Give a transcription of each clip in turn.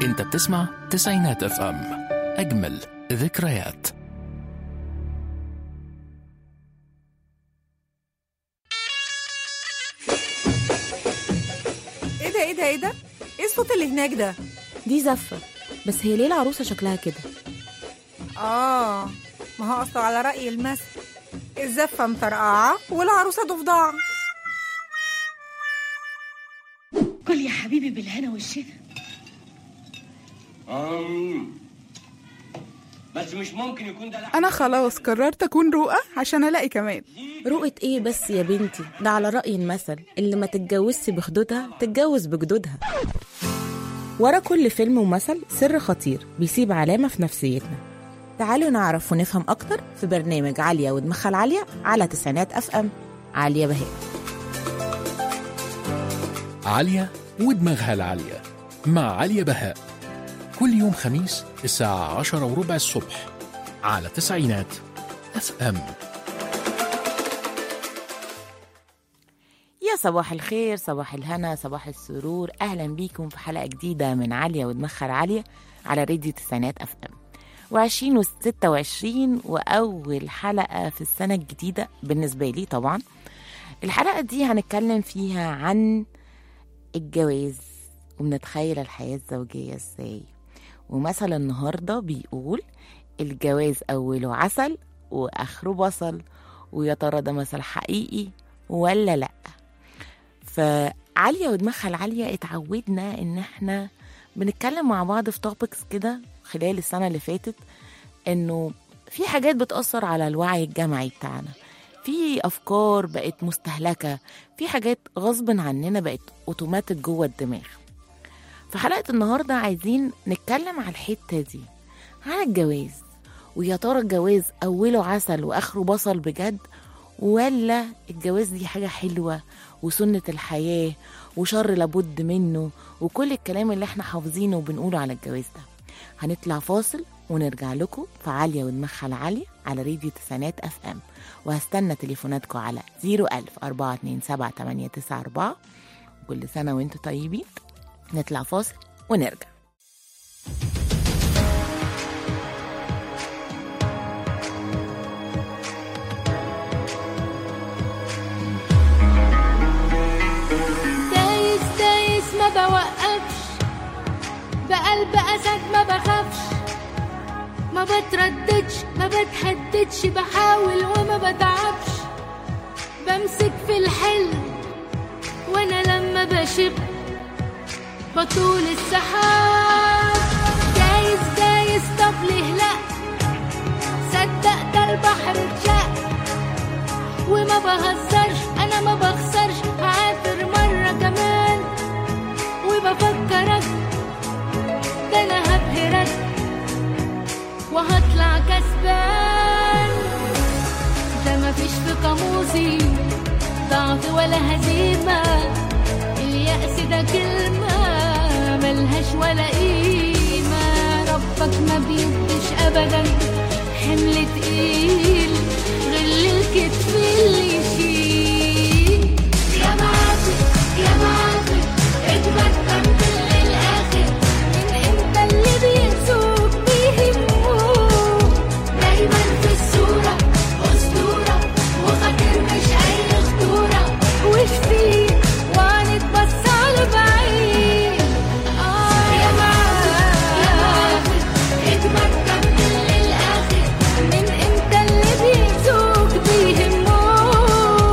انت بتسمع تسعينات اف ام اجمل ذكريات ايه ده ايه ده ايه ده ايه الصوت اللي هناك ده دي زفة بس هي ليه العروسة شكلها كده اه ما هو اصله على رأي المثل الزفة مطرقعة والعروسة ضفدعة كل يا حبيبي بالهنا والشفا أم. بس مش ممكن يكون ده لحم انا خلاص قررت اكون رؤى عشان الاقي كمال رؤية ايه بس يا بنتي ده على رأي المثل اللي ما تتجوزش بخدودها تتجوز بجدودها ورا كل فيلم ومثل سر خطير بيسيب علامة في نفسيتنا تعالوا نعرف ونفهم أكتر في برنامج عالية ودماغها العالية على تسعينات أف أم عالية بهاء عالية ودماغها العالية مع عليا بهاء كل يوم خميس الساعة عشرة وربع الصبح على تسعينات اف ام يا صباح الخير صباح الهنا صباح السرور أهلا بيكم في حلقة جديدة من عالية ودماغها العالية على راديو تسعينات أف أم وعشرين وستة وعشرين وأول حلقة في السنة الجديدة بالنسبة لي طبعا الحلقة دي هنتكلم فيها عن الجواز وبنتخيل الحياة الزوجية ازاي ومثل النهاردة بيقول الجواز أوله عسل وآخره بصل ويا ترى ده مثل حقيقي ولا لأ فعالية ودماغها العالية اتعودنا ان احنا بنتكلم مع بعض في توبكس كده خلال السنة اللي فاتت انه في حاجات بتأثر على الوعي الجمعي بتاعنا في أفكار بقت مستهلكة في حاجات غصب عننا بقت أوتوماتيك جوه الدماغ في حلقة النهاردة عايزين نتكلم على الحتة دي عن الجواز ويا ترى الجواز أوله عسل وآخره بصل بجد ولا الجواز دي حاجة حلوة وسنة الحياة وشر لابد منه وكل الكلام اللي احنا حافظينه وبنقوله على الجواز ده هنطلع فاصل ونرجع لكم في عالية ودماغها العالية على راديو تسعينات اف ام وهستنى تليفوناتكم على 01000 427 كل سنة وانتم طيبين نطلع فاصل ونرجع دايس دايس ما بوقفش بقلب اسد ما بخافش ما بترددش ما بتحددش بحاول وما بتعبش بمسك في الحلم وانا لما بشب بطول السحاب دايس دايس طب ليه لا صدق ده البحر اتشق وما بهزرش انا ما بخسرش هعافر مرة كمان وبفكرك ده انا هبهرك وهطلع كسبان ده مفيش في قاموسي ضعف ولا هزيمة اليأس ده كلمة ملهاش ولا قيمة ربك ما بيديش أبدا حمل تقيل غل الكتف اللي يشيل يا معافي يا معافي اجمد كمل للآخر من امتى اللي بينسوك بيهموك دايما في الصورة أسطورة وخاطر مش أي خطورة وشفيك وهنتبص على بعيد آه يا معافي يا معافي اجمد كمل للآخر من امتى اللي بينسوك بيهموك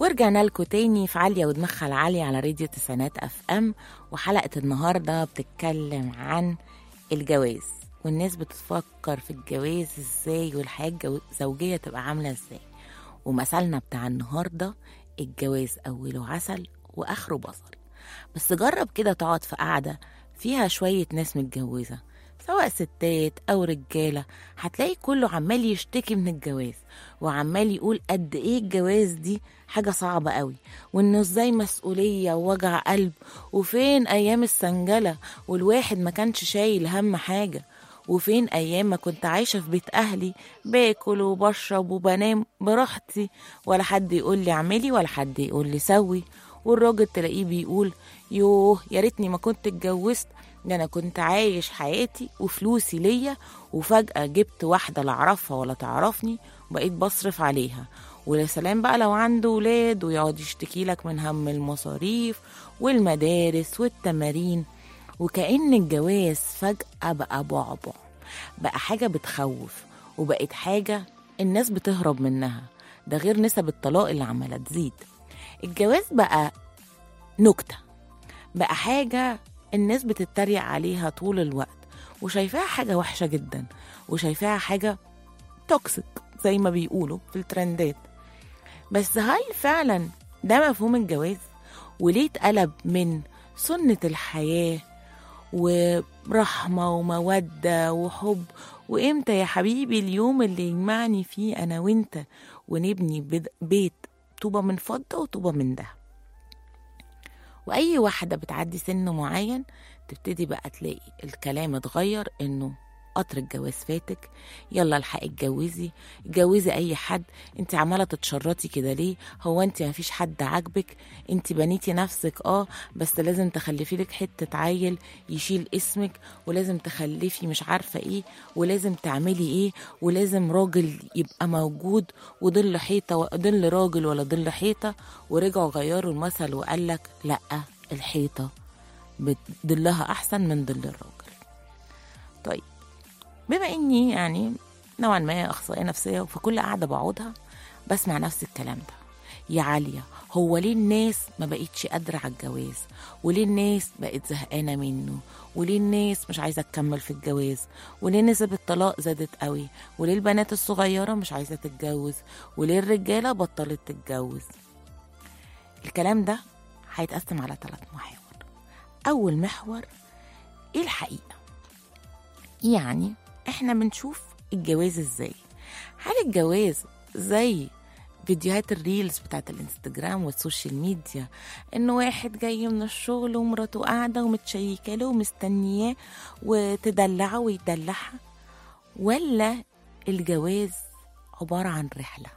ورجعنا لكم تاني في عالية ودماغها العالية على راديو تسعينات اف ام وحلقة النهاردة بتتكلم عن الجواز والناس بتفكر في الجواز ازاي والحياة الجو- الزوجية تبقى عاملة ازاي ومثلنا بتاع النهاردة الجواز أوله عسل وآخره بصل بس جرب كده تقعد في قعدة فيها شوية ناس متجوزة سواء ستات أو رجالة هتلاقي كله عمال يشتكي من الجواز وعمال يقول قد إيه الجواز دي حاجة صعبة قوي وإنه إزاي مسؤولية ووجع قلب وفين أيام السنجلة والواحد ما كانش شايل هم حاجة وفين أيام ما كنت عايشة في بيت أهلي باكل وبشرب وبنام براحتي ولا حد يقول لي اعملي ولا حد يقول لي سوي والراجل تلاقيه بيقول يوه يا ريتني ما كنت اتجوزت ده انا كنت عايش حياتي وفلوسي ليا وفجأة جبت واحدة لا اعرفها ولا تعرفني وبقيت بصرف عليها ويا سلام بقى لو عنده ولاد ويقعد يشتكي لك من هم المصاريف والمدارس والتمارين وكأن الجواز فجأة بقى بعبع بقى حاجة بتخوف وبقت حاجة الناس بتهرب منها ده غير نسب الطلاق اللي عمالة تزيد الجواز بقى نكتة بقى حاجة الناس بتتريق عليها طول الوقت وشايفاها حاجة وحشة جدا وشايفاها حاجة توكسيك زي ما بيقولوا في الترندات بس هل فعلا ده مفهوم الجواز وليه اتقلب من سنة الحياة ورحمة ومودة وحب وإمتى يا حبيبي اليوم اللي يجمعني فيه أنا وإنت ونبني بد- بيت طوبة من فضة وطوبة من دهب وأي واحدة بتعدي سن معين تبتدي بقى تلاقي الكلام اتغير إنه قطر الجواز فاتك يلا الحقي اتجوزي اتجوزي اي حد انت عماله تتشرطي كده ليه هو انت مفيش حد عاجبك انت بنيتي نفسك اه بس لازم تخلفي لك حته عيل يشيل اسمك ولازم تخلفي مش عارفه ايه ولازم تعملي ايه ولازم راجل يبقى موجود وظل حيطه وظل راجل ولا ظل حيطه ورجعوا غيروا المثل وقال لك لا الحيطه ظلها احسن من ظل الراجل طيب بما اني يعني نوعا ما اخصائيه نفسيه وفي كل قعده بقعدها بسمع نفس الكلام ده يا عاليه هو ليه الناس ما بقتش قادره على الجواز وليه الناس بقت زهقانه منه وليه الناس مش عايزه تكمل في الجواز وليه نسب الطلاق زادت قوي وليه البنات الصغيره مش عايزه تتجوز وليه الرجاله بطلت تتجوز الكلام ده هيتقسم على ثلاث محاور اول محور ايه الحقيقه يعني احنا بنشوف الجواز ازاي هل الجواز زي فيديوهات الريلز بتاعت الانستجرام والسوشيال ميديا انه واحد جاي من الشغل ومراته قاعده ومتشيكه له ومستنياه وتدلعه ويدلعها ولا الجواز عباره عن رحله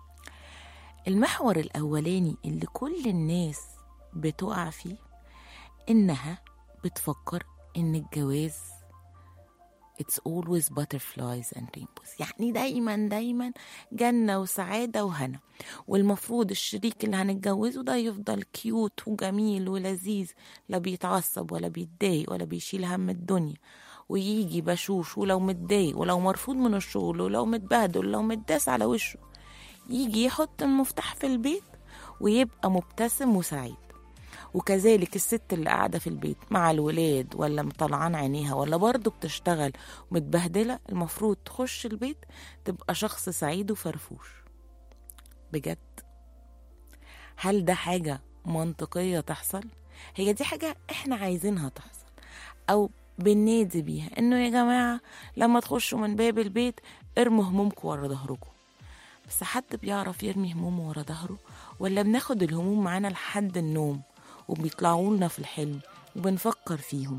المحور الاولاني اللي كل الناس بتقع فيه انها بتفكر ان الجواز It's always butterflies and rainbows يعني دايما دايما جنة وسعادة وهنا والمفروض الشريك اللي هنتجوزه ده يفضل كيوت وجميل ولذيذ لا بيتعصب ولا بيتضايق ولا بيشيل هم الدنيا ويجي بشوش ولو متضايق ولو مرفوض من الشغل ولو متبهدل ولو متداس على وشه يجي يحط المفتاح في البيت ويبقى مبتسم وسعيد وكذلك الست اللي قاعدة في البيت مع الولاد ولا مطلعان عينيها ولا برضه بتشتغل ومتبهدلة المفروض تخش البيت تبقى شخص سعيد وفرفوش بجد هل ده حاجة منطقية تحصل؟ هي دي حاجة احنا عايزينها تحصل أو بننادي بيها انه يا جماعة لما تخشوا من باب البيت ارموا همومكم ورا ظهركم بس حد بيعرف يرمي همومه ورا ظهره ولا بناخد الهموم معانا لحد النوم وبيطلعوا لنا في الحلم وبنفكر فيهم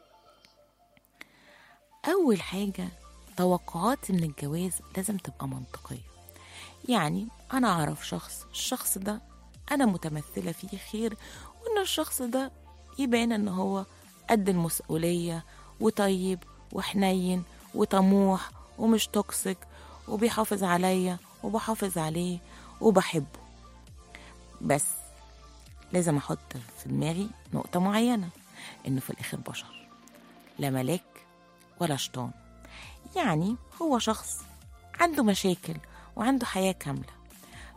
أول حاجة توقعاتي من الجواز لازم تبقى منطقية يعني أنا أعرف شخص الشخص ده أنا متمثلة فيه خير وإن الشخص ده يبان إن هو قد المسؤولية وطيب وحنين وطموح ومش توكسيك وبيحافظ عليا وبحافظ عليه وبحبه بس لازم احط في دماغي نقطة معينة انه في الاخر بشر لا ملاك ولا شيطان يعني هو شخص عنده مشاكل وعنده حياة كاملة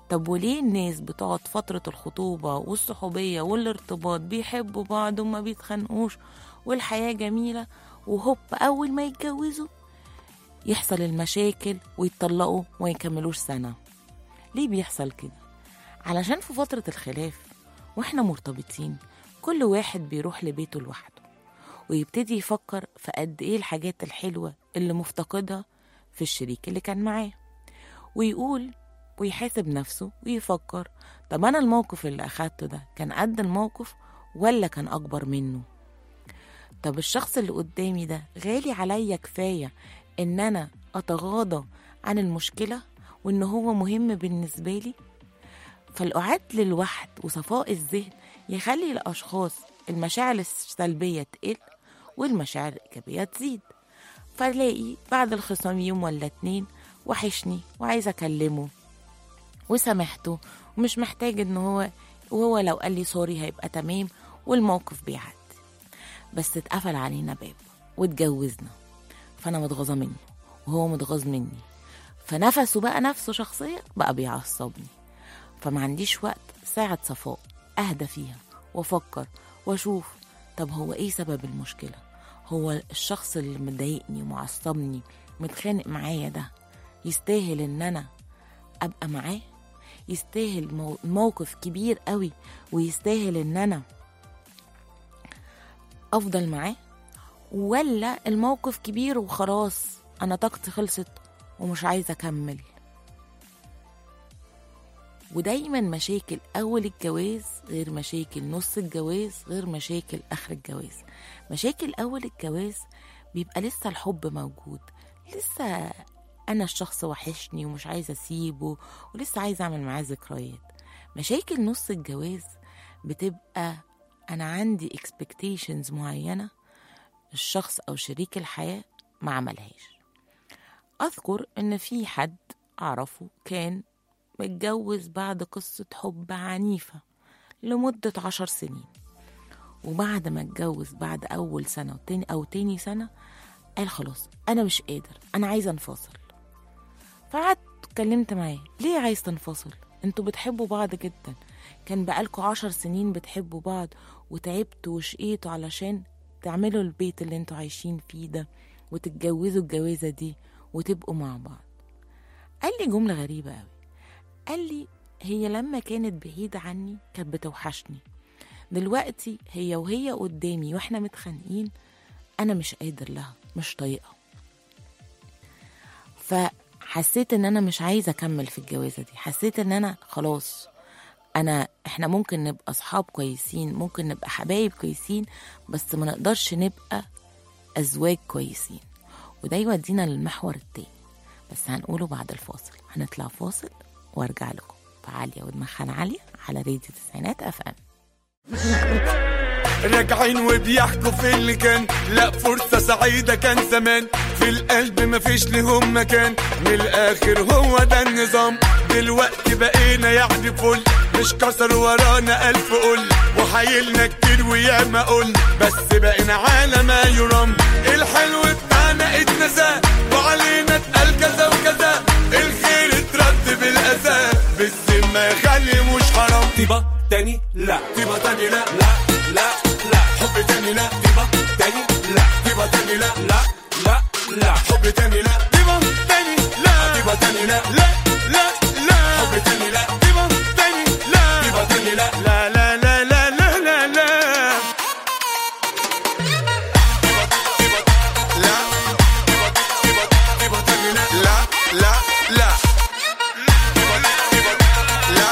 طب وليه الناس بتقعد فترة الخطوبة والصحوبية والارتباط بيحبوا بعض وما بيتخانقوش والحياة جميلة وهوب أول ما يتجوزوا يحصل المشاكل ويتطلقوا وما يكملوش سنة ليه بيحصل كده؟ علشان في فترة الخلاف واحنا مرتبطين كل واحد بيروح لبيته لوحده ويبتدي يفكر في قد ايه الحاجات الحلوة اللي مفتقدها في الشريك اللي كان معاه ويقول ويحاسب نفسه ويفكر طب أنا الموقف اللي أخدته ده كان قد الموقف ولا كان أكبر منه طب الشخص اللي قدامي ده غالي عليا كفاية إن أنا أتغاضى عن المشكلة وإن هو مهم بالنسبة لي فالقعاد للوحد وصفاء الذهن يخلي الأشخاص المشاعر السلبية تقل والمشاعر الإيجابية تزيد فلاقي بعد الخصام يوم ولا اتنين وحشني وعايزة أكلمه وسامحته ومش محتاج إن هو وهو لو قال لي سوري هيبقى تمام والموقف بيعدي بس اتقفل علينا باب واتجوزنا فأنا متغاظة منه وهو متغاظ مني فنفسه بقى نفسه شخصيا بقى بيعصبني فما عنديش وقت ساعة صفاء أهدى فيها وأفكر وأشوف طب هو إيه سبب المشكلة هو الشخص اللي مضايقني ومعصبني متخانق معايا ده يستاهل إن أنا أبقى معاه يستاهل مو- موقف كبير قوي ويستاهل إن أنا أفضل معاه ولا الموقف كبير وخلاص أنا طاقتي خلصت ومش عايزة أكمل ودايما مشاكل أول الجواز غير مشاكل نص الجواز غير مشاكل آخر الجواز مشاكل أول الجواز بيبقى لسه الحب موجود لسه أنا الشخص وحشني ومش عايزة أسيبه ولسه عايزة أعمل معاه ذكريات مشاكل نص الجواز بتبقى أنا عندي expectations معينة الشخص أو شريك الحياة ما عملهاش أذكر إن في حد أعرفه كان متجوز بعد قصة حب عنيفة لمدة عشر سنين وبعد ما اتجوز بعد أول سنة وتاني أو تاني سنة قال خلاص أنا مش قادر أنا عايزة انفصل فقعدت اتكلمت معاه ليه عايز تنفصل انتوا بتحبوا بعض جدا كان بقالكوا عشر سنين بتحبوا بعض وتعبتوا وشقيتوا علشان تعملوا البيت اللي انتوا عايشين فيه ده وتتجوزوا الجوازة دي وتبقوا مع بعض قال لي جملة غريبة قوي قال لي هي لما كانت بعيدة عني كانت بتوحشني دلوقتي هي وهي قدامي واحنا متخانقين انا مش قادر لها مش طايقها فحسيت ان انا مش عايزه اكمل في الجوازه دي حسيت ان انا خلاص انا احنا ممكن نبقى اصحاب كويسين ممكن نبقى حبايب كويسين بس ما نقدرش نبقى ازواج كويسين وده يودينا للمحور التاني بس هنقوله بعد الفاصل هنطلع فاصل وارجع لكم فعالية ودماغها عالية على راديو تسعينات اف ام راجعين وبيحكوا في اللي كان لا فرصة سعيدة كان زمان في القلب مفيش لهم مكان من الآخر هو ده النظام دلوقتي بقينا يعني فل مش كسر ورانا ألف قل وحايلنا كتير وياما قل بس بقينا على ما يرام الحلو بتاعنا اتنسى وعلينا اتقال كذا وكذا الخير اترد بالأذى بالذمة يخلي مش حرام طيبة تاني لا طيبة تاني لا لا لا لا حب تاني لا طيبة تاني لا طيبة تاني لا لا لا لا حب تاني لا طيبة تاني لا طيبة تاني لا لا لا لا حب تاني لا طيبة تاني لا طيبة تاني لا لا لا لا لا لا لا لا لا طيبة تاني لا لا لا لا لا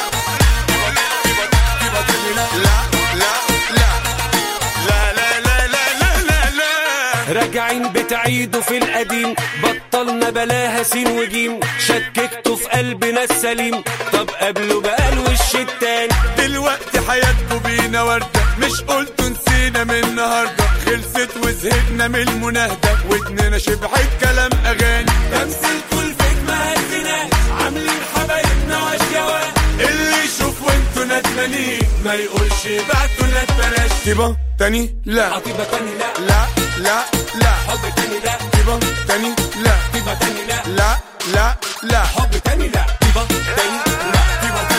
طيبة تاني لا لا لا لا لا لا لا لا لا لا راجعين بتعيدوا في القديم بطلنا بلاها سين وجيم شككتوا في قلبنا السليم طب قبله بقى الوش التاني دلوقتي حياتكوا بينا وردة مش قلتوا نسينا من النهاردة خلصت وزهقنا من المناهدة ودننا شبعت كلام أغاني تمثيلكوا الفيك ما هزناش عاملين حبايبنا واشياء اللي يشوف وانتوا ندمانين ما يقولش بعتوا لا بلاش طيبة تاني لا طيبة تاني لا لا لا لا حب تاني لا طيبة تاني لا طيبة تاني لا لا لا لا حب تاني لا طيبة تاني لا طيبة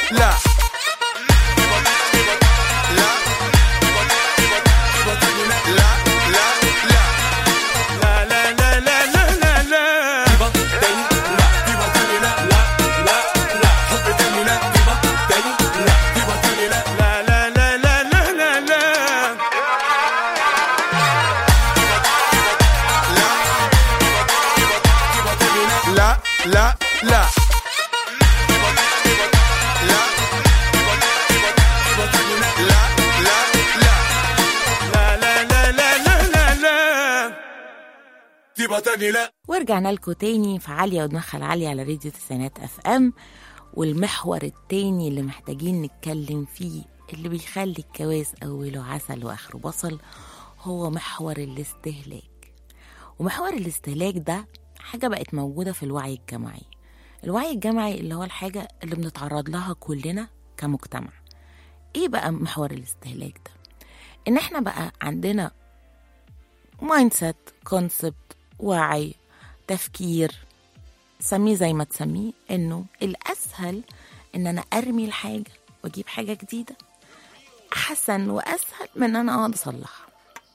لا لا لا لا تبقى تاني لا ورجعنا لكم تاني في عالية ودماغها العالية على راديو تسعينات اف ام والمحور التاني اللي محتاجين نتكلم فيه اللي بيخلي الكواس أوله عسل وآخره بصل هو محور الاستهلاك ومحور الاستهلاك ده حاجة بقت موجودة في الوعي الجمعي الوعي الجمعي اللي هو الحاجة اللي بنتعرض لها كلنا كمجتمع ايه بقى محور الاستهلاك ده ان احنا بقى عندنا مايند سيت كونسبت وعي تفكير سميه زي ما تسميه انه الاسهل ان انا ارمي الحاجه واجيب حاجه جديده احسن واسهل من ان انا اقعد اصلحها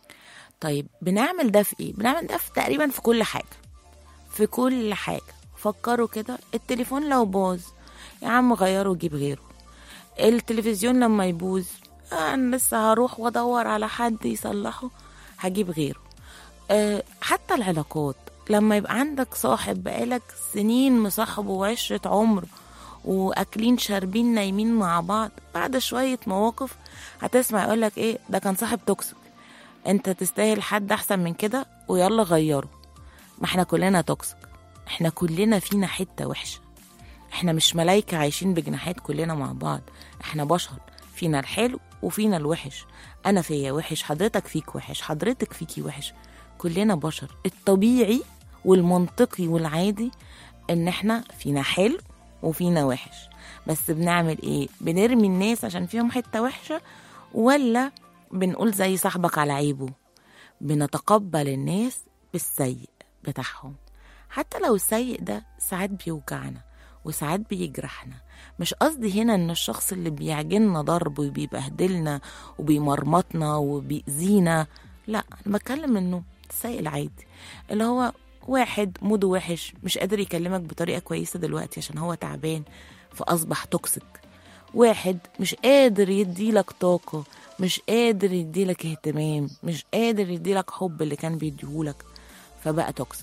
طيب بنعمل ده في ايه بنعمل ده في تقريبا في كل حاجه في كل حاجه فكروا كده التليفون لو باظ يا عم غيره وجيب غيره التلفزيون لما يبوظ انا لسه هروح وادور على حد يصلحه هجيب غيره أه حتى العلاقات لما يبقى عندك صاحب بقالك سنين مصاحبه وعشرة عمر واكلين شاربين نايمين مع بعض بعد شوية مواقف هتسمع يقولك ايه ده كان صاحب توكسيك انت تستاهل حد احسن من كده ويلا غيره ما احنا كلنا توكسيك احنا كلنا فينا حتة وحشة احنا مش ملايكة عايشين بجناحات كلنا مع بعض احنا بشر فينا الحلو وفينا الوحش انا فيا وحش حضرتك فيك وحش حضرتك فيكي وحش كلنا بشر الطبيعي والمنطقي والعادي ان احنا فينا حلو وفينا وحش بس بنعمل ايه بنرمي الناس عشان فيهم حتة وحشة ولا بنقول زي صاحبك على عيبه بنتقبل الناس بالسيء بتاعهم حتى لو السيء ده ساعات بيوجعنا وساعات بيجرحنا مش قصدي هنا ان الشخص اللي بيعجننا ضرب وبيبهدلنا وبيمرمطنا وبيأذينا لا انا بتكلم انه السيء العادي اللي هو واحد موده وحش مش قادر يكلمك بطريقة كويسة دلوقتي عشان هو تعبان فأصبح توكسيك واحد مش قادر يديلك طاقة مش قادر يديلك اهتمام مش قادر يديلك حب اللي كان بيديهولك فبقى توكسيك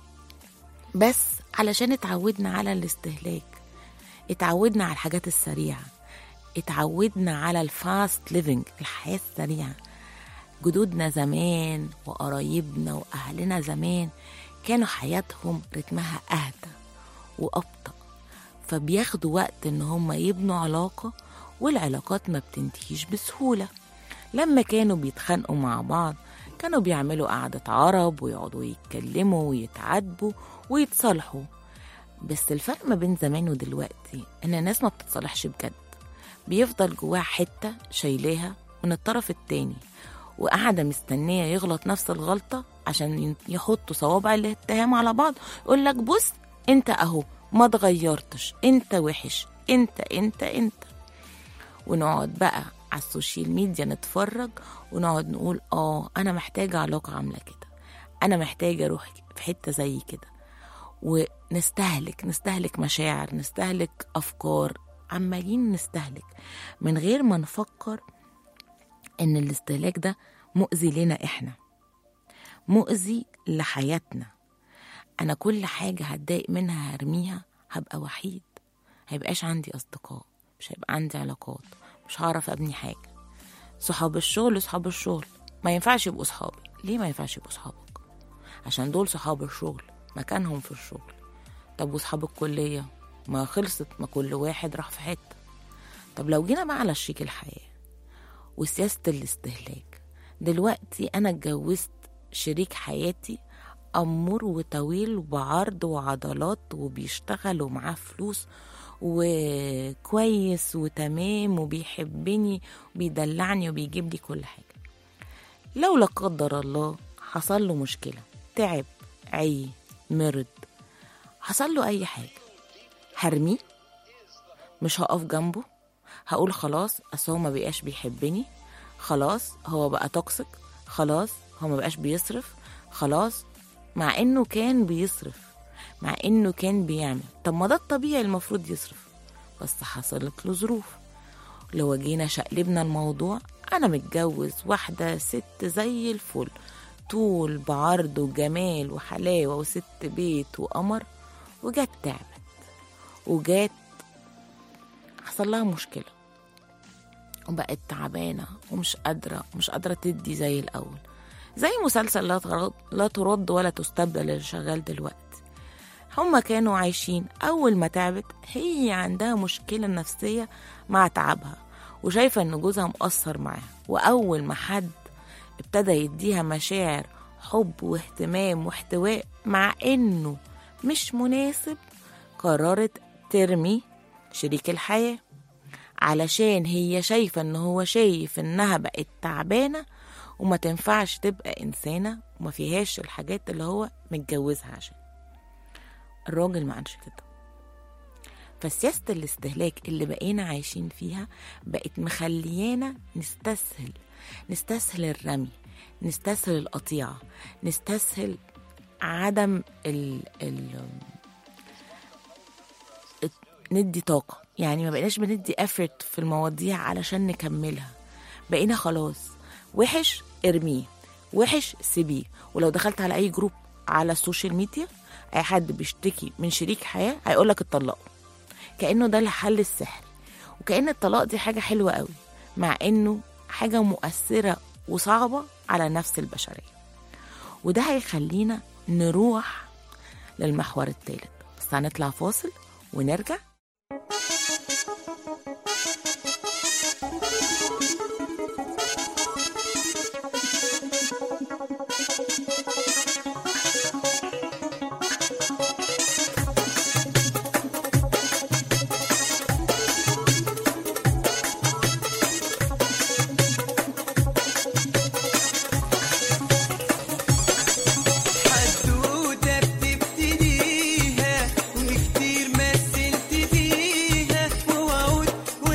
بس علشان اتعودنا على الاستهلاك اتعودنا على الحاجات السريعة اتعودنا على الفاست ليفنج الحياة السريعة جدودنا زمان وقرايبنا وأهلنا زمان كانوا حياتهم رتمها أهدى وأبطأ فبياخدوا وقت إن هم يبنوا علاقة والعلاقات ما بتنتهيش بسهولة لما كانوا بيتخانقوا مع بعض كانوا بيعملوا قعدة عرب ويقعدوا يتكلموا ويتعاتبوا ويتصالحوا بس الفرق ما بين زمان ودلوقتي إن الناس ما بتتصالحش بجد بيفضل جواها حتة شايلاها من الطرف التاني وقاعدة مستنية يغلط نفس الغلطة عشان يحطوا صوابع الاتهام على بعض يقول لك بص انت اهو ما اتغيرتش انت وحش انت انت انت ونقعد بقى على السوشيال ميديا نتفرج ونقعد نقول اه انا محتاجة علاقة عاملة كده انا محتاجة اروح في حتة زي كده ونستهلك نستهلك مشاعر نستهلك افكار عمالين نستهلك من غير ما نفكر ان الاستهلاك ده مؤذي لنا احنا مؤذي لحياتنا انا كل حاجه هتضايق منها هرميها هبقى وحيد هيبقاش عندي اصدقاء مش هيبقى عندي علاقات مش هعرف ابني حاجه صحاب الشغل صحاب الشغل ما ينفعش يبقوا صحابي ليه ما ينفعش يبقوا صحابك عشان دول صحاب الشغل مكانهم في الشغل طب وصحاب الكليه ما خلصت ما كل واحد راح في حته طب لو جينا بقى على شريك الحياه وسياسة الاستهلاك دلوقتي أنا اتجوزت شريك حياتي أمور وطويل وبعرض وعضلات وبيشتغل ومعاه فلوس وكويس وتمام وبيحبني وبيدلعني وبيجيب لي كل حاجة لو لا قدر الله حصل له مشكلة تعب عي مرض حصل له أي حاجة هرميه مش هقف جنبه هقول خلاص اصل هو ما بقاش بيحبني خلاص هو بقى توكسيك خلاص هو ما بقاش بيصرف خلاص مع انه كان بيصرف مع انه كان بيعمل طب ما ده الطبيعي المفروض يصرف بس حصلت له ظروف لو جينا شقلبنا الموضوع انا متجوز واحده ست زي الفل طول بعرض وجمال وحلاوه وست بيت وقمر وجت تعبت وجات حصل لها مشكله وبقت تعبانه ومش قادره مش قادره تدي زي الاول زي مسلسل لا ترد, لا ترد ولا تستبدل اللي شغال دلوقتي هما كانوا عايشين أول ما تعبت هي عندها مشكلة نفسية مع تعبها وشايفة إن جوزها مقصر معاها وأول ما حد ابتدى يديها مشاعر حب واهتمام واحتواء مع إنه مش مناسب قررت ترمي شريك الحياة علشان هي شايفة إن هو شايف إنها بقت تعبانة وما تنفعش تبقى إنسانة وما فيهاش الحاجات اللي هو متجوزها عشان الراجل ما عادش كده فسياسة الاستهلاك اللي بقينا عايشين فيها بقت مخليانا نستسهل نستسهل الرمي نستسهل القطيعة نستسهل عدم ال ال ندي طاقة يعني ما بقيناش بندي effort في المواضيع علشان نكملها بقينا خلاص وحش ارميه وحش سيبيه ولو دخلت على اي جروب على السوشيال ميديا اي حد بيشتكي من شريك حياه هيقول لك اتطلقوا كانه ده الحل السحري وكان الطلاق دي حاجه حلوه قوي مع انه حاجه مؤثره وصعبه على نفس البشريه وده هيخلينا نروح للمحور الثالث بس هنطلع فاصل ونرجع حدوتة بتبتديها وكتير مثلت فيها ووعود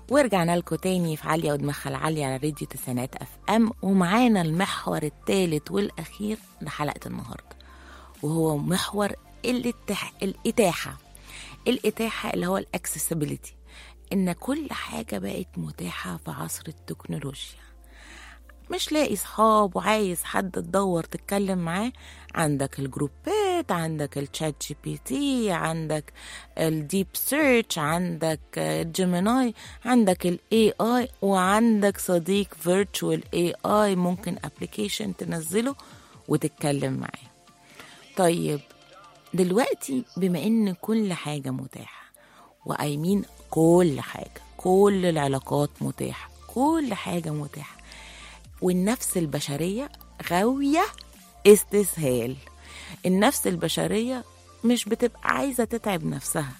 ورجعنا لكم تاني في عالية ودماغها العالية على راديو تسعينات اف ام ومعانا المحور الثالث والاخير لحلقة النهاردة وهو محور الاتح... الاتاحة الاتاحة اللي هو الاكسسبيليتي ان كل حاجة بقت متاحة في عصر التكنولوجيا مش لاقي صحاب وعايز حد تدور تتكلم معاه عندك الجروبات عندك الشات جي بي تي عندك الديب سيرش عندك الجيميناي عندك الاي اي وعندك صديق فيرتشوال اي اي ممكن ابلكيشن تنزله وتتكلم معاه طيب دلوقتي بما ان كل حاجة متاحة وايمين كل حاجة كل العلاقات متاحة كل حاجة متاحة والنفس البشرية غاوية استسهال النفس البشرية مش بتبقى عايزة تتعب نفسها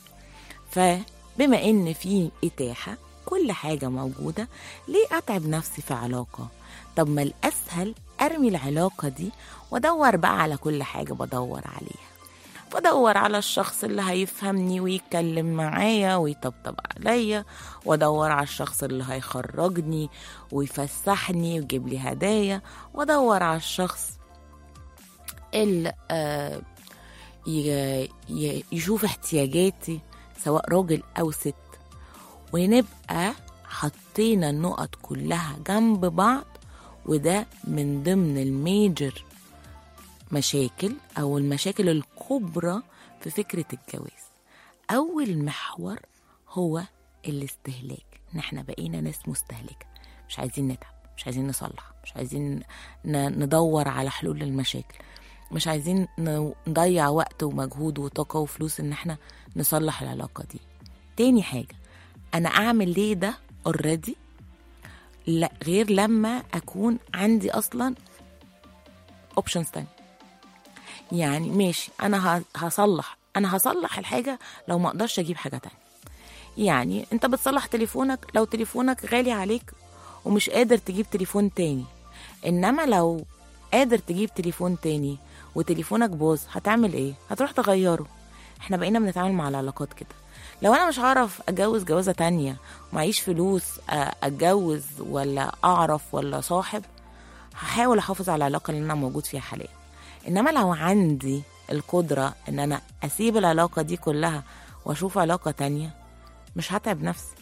فبما ان في اتاحة كل حاجة موجودة ليه اتعب نفسي في علاقة طب ما الاسهل ارمي العلاقة دي وادور بقى على كل حاجة بدور عليها بدور على الشخص اللي هيفهمني ويتكلم معايا ويطبطب عليا وادور على الشخص اللي هيخرجني ويفسحني ويجيب لي هدايا وادور على الشخص اللي آه ي- ي- يشوف احتياجاتي سواء راجل او ست ونبقى حطينا النقط كلها جنب بعض وده من ضمن الميجر مشاكل او المشاكل الكبرى في فكره الجواز اول محور هو الاستهلاك ان احنا بقينا ناس مستهلكه مش عايزين نتعب مش عايزين نصلح مش عايزين ن- ندور على حلول للمشاكل مش عايزين ن- نضيع وقت ومجهود وطاقه وفلوس ان احنا نصلح العلاقه دي تاني حاجه انا اعمل ليه ده اوريدي لا غير لما اكون عندي اصلا اوبشنز تانية يعني ماشي انا ه- هصلح انا هصلح الحاجه لو ما اقدرش اجيب حاجه تانية يعني انت بتصلح تليفونك لو تليفونك غالي عليك ومش قادر تجيب تليفون تاني انما لو قادر تجيب تليفون تاني وتليفونك باظ هتعمل ايه هتروح تغيره احنا بقينا بنتعامل مع العلاقات كده لو انا مش هعرف اتجوز جوازه تانية ومعيش فلوس آه، اتجوز ولا اعرف ولا صاحب هحاول احافظ على العلاقه اللي انا موجود فيها حاليا انما لو عندي القدره ان انا اسيب العلاقه دي كلها واشوف علاقه تانية مش هتعب نفسي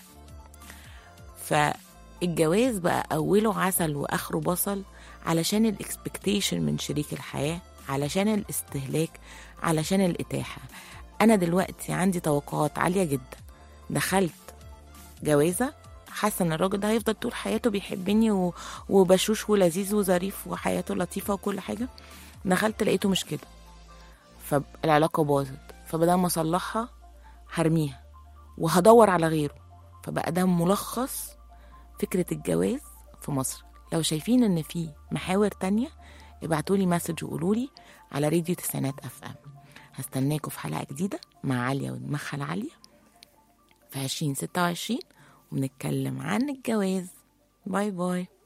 فالجواز بقى اوله عسل واخره بصل علشان الاكسبكتيشن من شريك الحياه علشان الاستهلاك علشان الاتاحه انا دلوقتي عندي توقعات عاليه جدا دخلت جوازه حاسه ان الراجل ده هيفضل طول حياته بيحبني و... وبشوش ولذيذ وظريف وحياته لطيفه وكل حاجه دخلت لقيته مش كده فالعلاقه باظت فبدل ما اصلحها هرميها وهدور على غيره فبقى ده ملخص فكره الجواز في مصر لو شايفين ان في محاور تانية ابعتولي مسج وقولولي على راديو تسعينات اف ام هستناكم في حلقه جديده مع عليا ودماغها العاليه في عشرين ستة وعشرين وبنتكلم عن الجواز باي باي